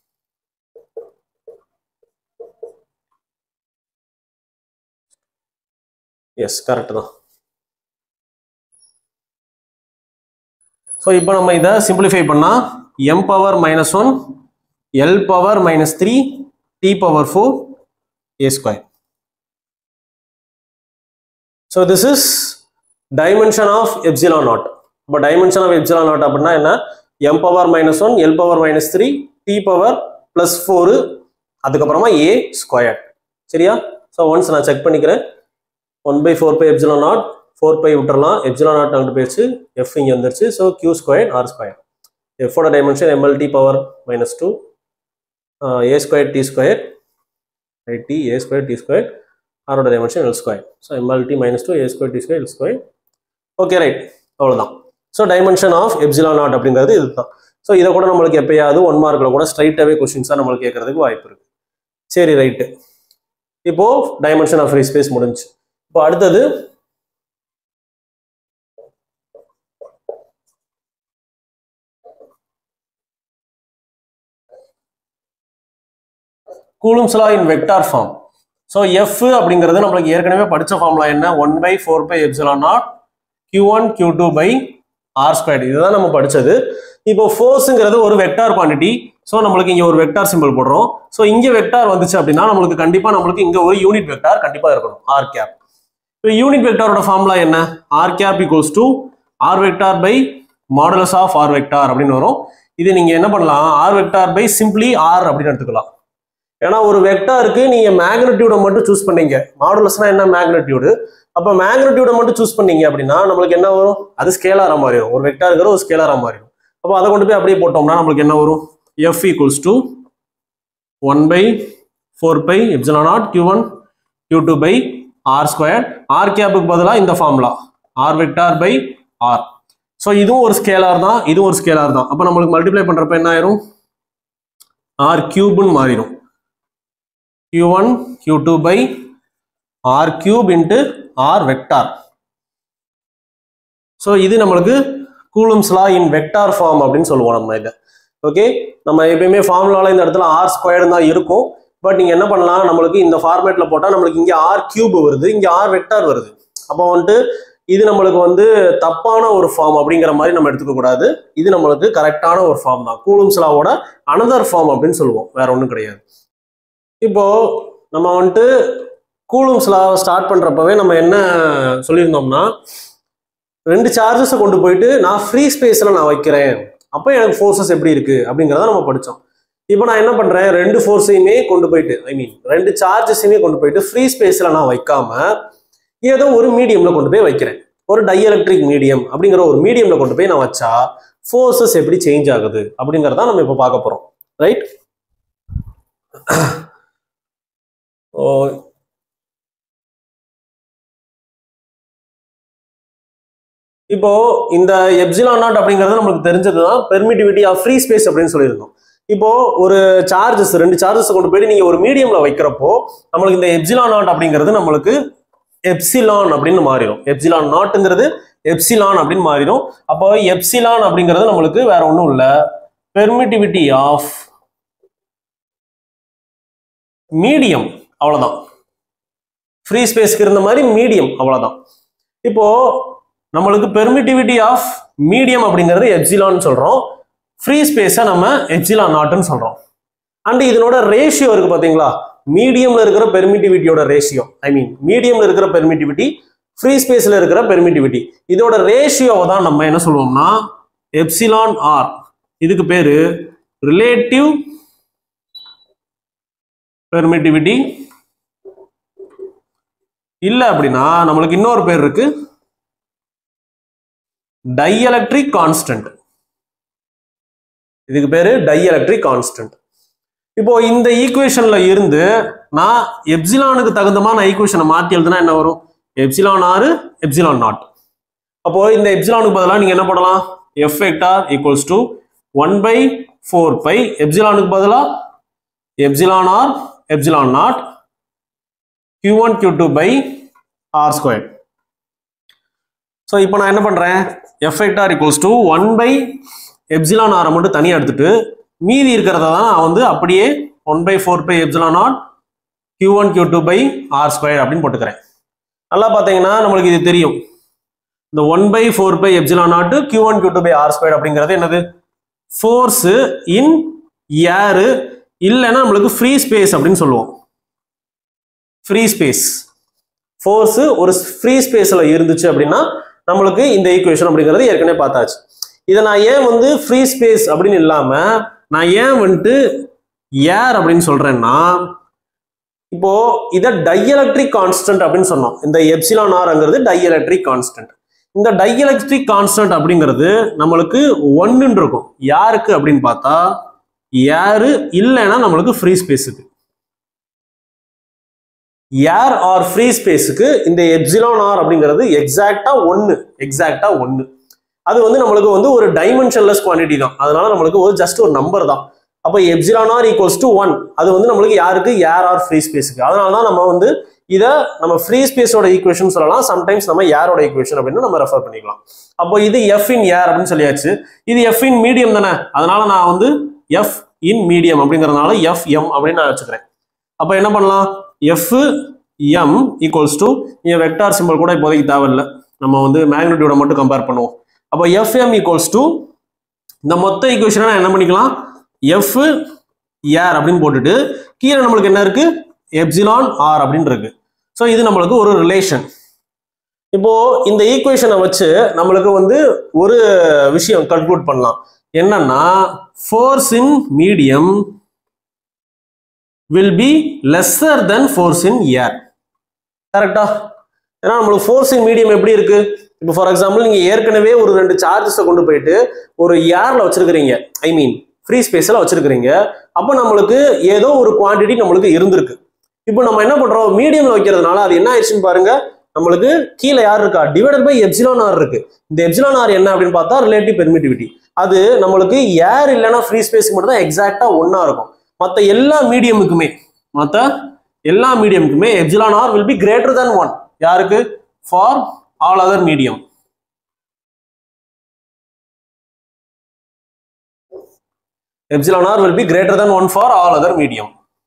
yes correct தான் ஸோ இப்போ நம்ம இதை சிம்பிளிஃபை பண்ணா M power minus one L power minus three T power four A square so this is dimension of epsilon naught இப்போ டைமென்ஷன் ஆஃப் எப்சிலான் நாட் அப்படின்னா என்ன M power minus one L power minus three T power plus four அதுக்கப்புறமா ஏ ஸ்கொயர் சரியா ஸோ ஒன்ஸ் நான் செக் பண்ணிக்கிறேன் one by four by epsilon naught four by விட்டுறலாம் எப்சிலோ நாட் அங்கிட்டு போயிடுச்சு எஃப் இங்கே வந்துருச்சு so q square r square எஃபோட dimension MLT power minus two A square T square T A square T square ஆரோட dimension L square so MLT minus two A square T square L square okay right அவ்வளோதான் so dimension of epsilon naught அப்படிங்கிறது இதுதான் ஸோ இதை கூட நம்மளுக்கு எப்பயாவது ஒன் மார்க்கில் கூட ஸ்ட்ரைட்டாகவே கொஸ்டின்ஸாக நம்மளுக்கு கேட்கறதுக்கு வாய்ப்பு இருக்கு சரி ரைட்டு இப்போ டைமென்ஷன் ஆஃப் ஃப்ரீ ஸ்பேஸ் முடிஞ்சு இப்போ அடுத்தது Coulomb's law in vector form so F அப்படிங்கிறது நம்மளுக்கு ஏற்கனவே படித்த ஃபார்முலா என்ன one by four by epsilon naught q one q two by r square இதுதான் நம்ம படிச்சது இப்போ ஃபோர்ஸுங்கிறது ஒரு வெக்டார் குவான்டிட்டி ஸோ நம்மளுக்கு இங்கே ஒரு வெக்டார் சிம்பிள் போடுறோம் ஸோ இங்கே வெக்டார் வந்துச்சு அப்படின்னா நம்மளுக்கு கண்டிப்பாக நம்மளுக்கு இங்கே ஒரு யூனிட் வெக்டார் கண்டிப்பாக இருக்கணும் ஆர் கேப் இப்போ யூனிட் வெக்டாரோட ஃபார்முலா என்ன r cap equals to r vector by modulus of r vector அப்படின்னு வரும் இது நீங்கள் என்ன பண்ணலாம் r vector by simply r அப்படின்னு எடுத்துக்கலாம் ஏன்னா ஒரு வெக்டாருக்கு நீங்க மேக்னட்யூட மட்டும் சூஸ் பண்ணீங்க மாடுலஸ்னா என்ன மேக்னட்யூடு அப்ப மேக்னட்யூட மட்டும் சூஸ் பண்ணீங்க அப்படின்னா நம்மளுக்கு என்ன வரும் அது ஸ்கேலாரா மாறிடும் ஒரு வெக்டாருங்கிற ஒரு ஸ்கேலாரா மாறிடும் அப்போ அதை கொண்டு போய் அப்படியே போட்டோம்னா நம்மளுக்கு என்ன வரும் F equals to one by four by epsilon naught q one q two by r square r கேப்புக்கு பதிலாக இந்த formula r vector by r so இதுவும் ஒரு ஸ்கேலார் தான் இதுவும் ஒரு ஸ்கேலார் தான் அப்போ நம்மளுக்கு மல்டிப்ளை பண்றப்ப என்ன ஆயிரும் ஆர் கியூப்னு மாறிடும் q1 q2 by r cube into r vector so இது நம்மளுக்கு Coulomb's law in vector form அப்படின்னு சொல்லுவோம் நம்ம இதை ஓகே நம்ம எப்பயுமே ஃபார்முலால இந்த இடத்துல ஆர் ஸ்கொயர்டு தான் இருக்கும் பட் நீங்க என்ன பண்ணலாம் நம்மளுக்கு இந்த ஃபார்மேட்ல போட்டால் நம்மளுக்கு இங்கே ஆர் கியூப் வருது இங்கே ஆர் வெக்டார் வருது அப்போ வந்துட்டு இது நம்மளுக்கு வந்து தப்பான ஒரு ஃபார்ம் அப்படிங்கிற மாதிரி நம்ம எடுத்துக்க கூடாது இது நம்மளுக்கு கரெக்டான ஒரு ஃபார்ம் தான் கூலும்ஸ் லாவோட அனதர் ஃபார்ம் அப்படின்னு சொல்லுவோம் வேற ஒன்றும் கிடையாது இப்போ நம்ம வந்துட்டு கூலும்ஸ்ல ஸ்டார்ட் பண்றப்பவே நம்ம என்ன சொல்லியிருந்தோம்னா ரெண்டு சார்ஜஸை கொண்டு போயிட்டு நான் ஃப்ரீ ஸ்பேஸ்ல நான் வைக்கிறேன் அப்போ எனக்கு ஃபோர்ஸஸ் எப்படி இருக்கு அப்படிங்கிறத நம்ம படித்தோம் இப்போ நான் என்ன பண்றேன் ரெண்டு ஃபோர்ஸையுமே கொண்டு போயிட்டு ஐ மீன் ரெண்டு சார்ஜஸையுமே கொண்டு போயிட்டு ஃப்ரீ ஸ்பேஸ்ல நான் வைக்காம ஏதோ ஒரு மீடியம்ல கொண்டு போய் வைக்கிறேன் ஒரு டைஎலக்ட்ரிக் மீடியம் அப்படிங்கிற ஒரு மீடியம்ல கொண்டு போய் நான் வச்சா ஃபோர்ஸஸ் எப்படி சேஞ்ச் ஆகுது அப்படிங்கிறத நம்ம இப்போ பார்க்க போறோம் ரைட் ஓ, இப்போ இந்த எப்சிலான் நாட் அப்படிங்கிறது நமக்கு தெரிஞ்சதுதான் பெர்மிட்டிவிட்டி ஆஃப் ஃப்ரீ ஸ்பேஸ் அப்படின்னு சொல்லியிருந்தோம் இப்போ ஒரு சார்ஜஸ் ரெண்டு சார்ஜஸ் கொண்டு போயிட்டு நீங்க ஒரு மீடியம்ல வைக்கிறப்போ நம்மளுக்கு இந்த எப்சிலான் நாட் அப்படிங்கிறது நம்மளுக்கு எப்சிலான் அப்படின்னு மாறிடும் எப்சிலான் நாட்டுங்கிறது எப்சிலான் அப்படின்னு மாறிடும் அப்போ எப்சிலான் அப்படிங்கிறது நம்மளுக்கு வேற ஒன்றும் இல்லை பெர்மிட்டிவிட்டி ஆஃப் மீடியம் அவ்வளவுதான் ஃப்ரீ ஸ்பேஸ்க்கு இருந்த மாதிரி மீடியம் அவ்வளவுதான் இப்போ நம்மளுக்கு பெர்மிட்டிவிட்டி ஆஃப் மீடியம் அப்படிங்கிறது எப்சிலான்னு சொல்றோம் ஃப்ரீ ஸ்பேஸை நம்ம எப்சிலான் நாட்னு சொல்றோம் அண்ட் இதனோட ரேஷியோ இருக்கு பாத்தீங்களா மீடியம்ல இருக்கிற பெர்மிட்டிவிட்டியோட ரேஷியோ ஐ மீன் மீடியம்ல இருக்கிற பெர்மிட்டிவிட்டி ஃப்ரீ ஸ்பேஸ்ல இருக்கிற பெர்மிட்டிவிட்டி இதோட ரேஷியோவை தான் நம்ம என்ன சொல்லுவோம்னா எப்சிலான் ஆர் இதுக்கு பேரு ரிலேட்டிவ் பெர்மிட்டிவிட்டி இல்ல அப்படின்னா நம்மளுக்கு இன்னொரு பேர் இருக்கு டைஎலக்ட்ரிக் கான்ஸ்டன்ட் இதுக்கு பேரு டைஎலக்ட்ரிக் கான்ஸ்டன்ட் இப்போ இந்த ஈக்குவேஷன்ல இருந்து நான் எப்சிலானுக்கு தகுந்தமான ஈக்குவேஷனை மாத்தி எழுதுனா என்ன வரும் எப்சிலான் ஆறு எப்சிலான் நாட் அப்போ இந்த எப்சிலானுக்கு பதிலாக நீங்க என்ன பண்ணலாம் F vector equals to one by four by எப்சிலானுக்கு பதிலாக epsilon r epsilon naught q1 one q2 two by r square so இப்போ நான் என்ன பண்ணுறேன் F vector equals to one by epsilon ஆரை மட்டும் தனியாக எடுத்துட்டு மீதி இருக்கிறத தான் நான் வந்து அப்படியே one by four by epsilon naught q1 one q2 two by r square அப்படின்னு போட்டுக்கிறேன் நல்லா பார்த்தீங்கன்னா நம்மளுக்கு இது தெரியும் இந்த one by four by epsilon naught q1 one q2 two by r square அப்படிங்கிறது என்னது ஃபோர்ஸு இன் ஏரு இல்லைன்னா நம்மளுக்கு ஃப்ரீ ஸ்பேஸ் அப்படின்னு சொல்லுவோம் ஃப்ரீ ஸ்பேஸ் ஃபோர்ஸு ஒரு ஃப்ரீ ஸ்பேஸில் இருந்துச்சு அப்படின்னா நம்மளுக்கு இந்த ஈக்குவேஷன் அப்படிங்கிறது ஏற்கனவே பார்த்தாச்சு இதை நான் ஏன் வந்து ஃப்ரீ ஸ்பேஸ் அப்படின்னு இல்லாமல் நான் ஏன் வந்துட்டு ஏர் அப்படின்னு சொல்கிறேன்னா இப்போ இதை டைஎலக்ட்ரிக் கான்ஸ்டன்ட் அப்படின்னு சொன்னோம் இந்த எப்சிலான் ஆர்ங்கிறது டைஎலக்ட்ரிக் கான்ஸ்டன்ட் இந்த டைஎலக்ட்ரிக் கான்ஸ்டன்ட் அப்படிங்கிறது நம்மளுக்கு ஒன்றுன்னு இருக்கும் யாருக்கு அப்படின்னு பார்த்தா ஏரு இல்லைன்னா நம்மளுக்கு ஃப்ரீ ஸ்பேஸுக்கு ஏர் ஆர் ஃப்ரீ ஸ்பேஸுக்கு இந்த எப்சிலான் ஆர் அப்படிங்கிறது எக்ஸாக்டா ஒன்று எக்ஸாக்டா ஒன்று அது வந்து நம்மளுக்கு வந்து ஒரு டைமென்ஷன்லெஸ் குவான்டிட்டி தான் அதனால நம்மளுக்கு ஒரு ஜஸ்ட் ஒரு நம்பர் தான் அப்போ epsilon r equals to one அது வந்து நம்மளுக்கு யாருக்கு ஏர் ஆர் ஃப்ரீ ஸ்பேஸுக்கு அதனால தான் நம்ம வந்து இதை நம்ம ஃப்ரீ ஸ்பேஸோட ஈக்குவேஷன் சொல்லலாம் சம்டைம்ஸ் நம்ம ஏரோட ஈக்குவேஷன் அப்படின்னு நம்ம ரெஃபர் பண்ணிக்கலாம் அப்போ இது எஃப் இன் ஏர் அப்படின்னு சொல்லியாச்சு இது எஃப் இன் மீடியம் தானே அதனால நான் வந்து எஃப் இன் மீடியம் அப்படிங்கறதுனால எஃப் எம் அப்படின்னு நான் வச்சுக்கிறேன் அப்போ என்ன பண்ணலாம் எஃப் எம் ஈக்குவல்ஸ் டு இங்கே வெக்டார் சிம்பிள் கூட இப்போதைக்கு தேவையில்லை நம்ம வந்து மேக்னிடியூட மட்டும் கம்பேர் பண்ணுவோம் அப்போ எஃப் எம் ஈக்குவல்ஸ் டு இந்த மொத்த ஈக்குவேஷனை நான் என்ன பண்ணிக்கலாம் எஃப் ஏர் அப்படின்னு போட்டுட்டு கீழே நம்மளுக்கு என்ன இருக்கு எப்சிலான் ஆர் அப்படின்னு இருக்கு ஸோ இது நம்மளுக்கு ஒரு ரிலேஷன் இப்போ இந்த ஈக்குவேஷனை வச்சு நம்மளுக்கு வந்து ஒரு விஷயம் கன்க்ளூட் பண்ணலாம் என்னன்னா force in medium will be lesser than force in air கரெக்டா ஏன்னா நம்மளுக்கு ஃபோர்ஸ் இன் மீடியம் எப்படி இருக்கு இப்போ ஃபார் எக்ஸாம்பிள் நீங்க ஏற்கனவே ஒரு ரெண்டு சார்ஜஸை கொண்டு போயிட்டு ஒரு ஏர்ல வச்சிருக்கிறீங்க ஐ மீன் ஃப்ரீ ஸ்பேஸ்ல வச்சிருக்கிறீங்க அப்போ நம்மளுக்கு ஏதோ ஒரு குவாண்டிட்டி நம்மளுக்கு இருந்திருக்கு இப்போ நம்ம என்ன பண்றோம் மீடியம்ல வைக்கிறதுனால அது என்ன ஆயிடுச்சுன்னு பாருங்க நம்மளுக்கு கீழே யார் இருக்கா டிவைடட் பை எப்சிலான் ஆர் இருக்கு இந்த எப்சிலான் ஆர் என்ன அப்படின்னு பார்த்தா ரிலேட்டிவ் பெர்மிட்டிவிட்டி அது நம்மளுக்கு ஏர் இல்லைன்னா ஃப்ரீ ஸ்பேஸ்க்கு மட்டும் தான் எக்ஸாக்டா ஒன்னா இருக்கும் மற்ற எல்லா மீடியமுக்குமே மற்ற எல்லா மீடியமுக்குமே epsilon r will be greater than one யாருக்கு for all other medium epsilon r will be greater than one for all other medium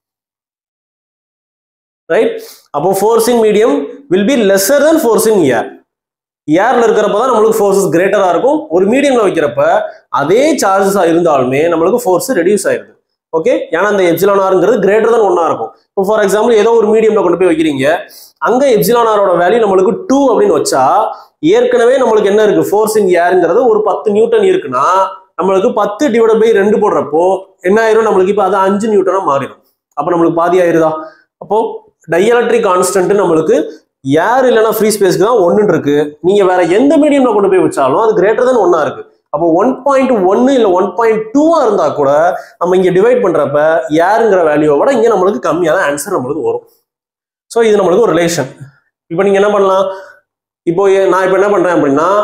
right அப்போ force in medium will be lesser than force in air ஏர்ல இருக்கிறப்ப தான் நம்மளுக்கு ஃபோர்ஸஸ் கிரேட்டரா இருக்கும் ஒரு மீடியம்ல வைக்கிறப்ப அதே சார்ஜஸா இருந்தாலுமே நம்மளுக்கு ஃபோர்ஸ் ரெடியூஸ் ஆயிருது ஓகே ஏன்னா அந்த எப்சிலான் ஆருங்கிறது கிரேட்டர் than ஒன்னா இருக்கும் இப்போ ஃபார் எக்ஸாம்பிள் ஏதோ ஒரு மீடியம்ல கொண்டு போய் வைக்கிறீங்க அங்க எப்சிலான் ஆரோட வேல்யூ நம்மளுக்கு டூ அப்படின்னு வச்சா ஏற்கனவே நம்மளுக்கு என்ன இருக்கு ஃபோர்ஸ் இன் ஏருங்கிறது ஒரு பத்து நியூட்டன் இருக்குன்னா நம்மளுக்கு பத்து டிவைட் பை ரெண்டு போடுறப்போ என்ன ஆயிரும் நம்மளுக்கு இப்போ அது அஞ்சு நியூட்டனா மாறிடும் அப்போ நம்மளுக்கு பாதி ஆயிருதா அப்போ டைஎலக்ட்ரிக் கான்ஸ்டன்ட் நம்மளுக்கு ஏர் இல்லைன்னா ஃப்ரீ ஸ்பேஸ்க்கு தான் ஒன்னு இருக்கு நீங்க வேற எந்த மீடியம்ல கொண்டு போய் வச்சாலும் அது கிரேட்டர் than ஒன்னா இருக்கு அப்போ ஒன் பாயிண்ட் ஒன்னு இல்ல ஒன் பாயிண்ட் டூவா இருந்தா கூட நம்ம இங்க டிவைட் பண்றப்ப ஏருங்கிற வேல்யூவை விட இங்க நம்மளுக்கு கம்மியா தான் ஆன்சர் நம்மளுக்கு வரும் ஸோ இது நம்மளுக்கு ஒரு ரிலேஷன் இப்போ நீங்க என்ன பண்ணலாம் இப்போ ஏ- நான் இப்போ என்ன பண்றேன் அப்படின்னா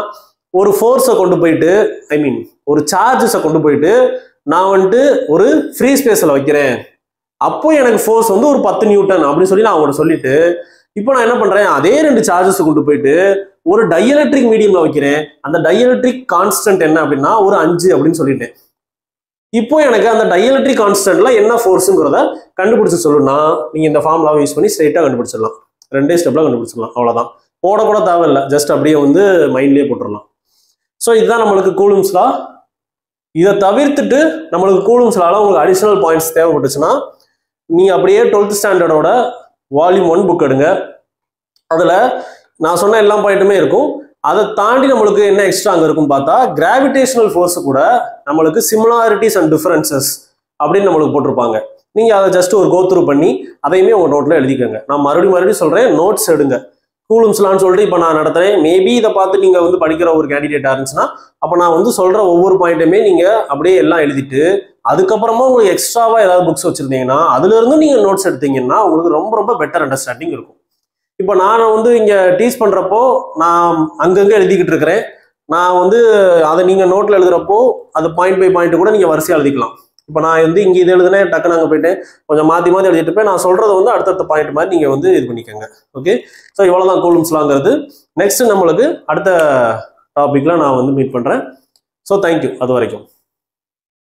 ஒரு ஃபோர்ஸை கொண்டு போயிட்டு ஐ மீன் ஒரு சார்ஜஸை கொண்டு போயிட்டு நான் வந்துட்டு ஒரு ஃப்ரீ ஸ்பேஸில் வைக்கிறேன் அப்போ எனக்கு ஃபோர்ஸ் வந்து ஒரு பத்து நியூட்டன் அப்படின்னு சொல்லி நான் அவங்கள்ட்ட சொல்லிட்டு இப்போ நான் என்ன பண்றேன் அதே ரெண்டு சார்ஜஸ் கொண்டு போயிட்டு ஒரு டைஎலக்ட்ரிக் மீடியம்ல வைக்கிறேன் அந்த டைஎலக்ட்ரிக் கான்ஸ்டன்ட் என்ன அப்படின்னா ஒரு அஞ்சு அப்படின்னு சொல்லிட்டேன் இப்போ எனக்கு அந்த டைஎலக்ட்ரிக் கான்ஸ்டன்ட்ல என்ன ஃபோர்ஸுங்கிறத கண்டுபிடிச்சு சொல்லணும்னா நீங்க இந்த ஃபார்முலாவை யூஸ் பண்ணி ஸ்ட்ரைட்டா கண்டுபிடிச்சிடலாம் ரெண்டே ஸ்டெப்ல கண்டுபிடிச்சிடலாம் அவ்வளவுதான் போட கூட தேவையில்லை ஜஸ்ட் அப்படியே வந்து மைண்ட்லயே போட்டுடலாம் ஸோ இதுதான் நம்மளுக்கு கூலும்ஸ்லா இதை தவிர்த்துட்டு நம்மளுக்கு கூலும்ஸ்லால உங்களுக்கு அடிஷனல் பாயிண்ட்ஸ் தேவைப்பட்டுச்சுன்னா நீங்க அப்படியே டுவெல்த் ஸ்டாண்டர்டோட வால்யூம் ஒன் புக் எடுங்க அதில் நான் சொன்ன எல்லா பாயிண்ட்டுமே இருக்கும் அதை தாண்டி நம்மளுக்கு என்ன எக்ஸ்ட்ரா அங்கே இருக்கும் பார்த்தா கிராவிடேஷனல் ஃபோர்ஸ் கூட நம்மளுக்கு சிமிலாரிட்டிஸ் அண்ட் டிஃபரன்சஸ் அப்படின்னு நம்மளுக்கு போட்டிருப்பாங்க நீங்கள் அதை ஜஸ்ட் ஒரு கோத்ரூ பண்ணி அதையுமே உங்கள் நோட்டில் எழுதிக்கோங்க நான் மறுபடியும் மறுபடியும் சொல்கிறேன் நோட்ஸ் எடுங்க கூலும்ஸ்லான்னு சொல்லிட்டு இப்போ நான் நடத்துகிறேன் மேபி இதை பார்த்து நீங்கள் வந்து படிக்கிற ஒரு கேண்டிடேட்டாக இருந்துச்சுன்னா அப்போ நான் வந்து சொல்கிற ஒவ்வொரு பாயிண்ட்டுமே நீங்கள் அப்படியே எல்லாம் எழுதிட்டு அதுக்கப்புறமா உங்களுக்கு எக்ஸ்ட்ராவாக ஏதாவது புக்ஸ் வச்சுருந்தீங்கன்னா அதுலேருந்து நீங்கள் நோட்ஸ் எடுத்தீங்கன்னா உங்களுக்கு ரொம்ப ரொம்ப பெட்டர் அண்டர்ஸ்டாண்டிங் இருக்கும் இப்போ நான் வந்து இங்கே டீச் பண்ணுறப்போ நான் அங்கங்கே எழுதிக்கிட்டு இருக்கிறேன் நான் வந்து அதை நீங்கள் நோட்டில் எழுதுறப்போ அது பாயிண்ட் பை பாயிண்ட் கூட நீங்கள் வரிசையாக எழுதிக்கலாம் இப்போ நான் வந்து இங்கே இது எழுதுனேன் டக்குன்னு அங்கே போயிட்டேன் கொஞ்சம் மாற்றி மாற்றி எழுதிட்டு போய் நான் சொல்கிறத வந்து அடுத்தடுத்த பாயிண்ட் மாதிரி நீங்கள் வந்து இது பண்ணிக்கோங்க ஓகே ஸோ இவ்வளோ தான் கூலும்ஸ்லாங்கிறது நெக்ஸ்ட் நம்மளுக்கு அடுத்த டாப்பிக்கில் நான் வந்து மீட் பண்ணுறேன் ஸோ தேங்க்யூ அது வரைக்கும்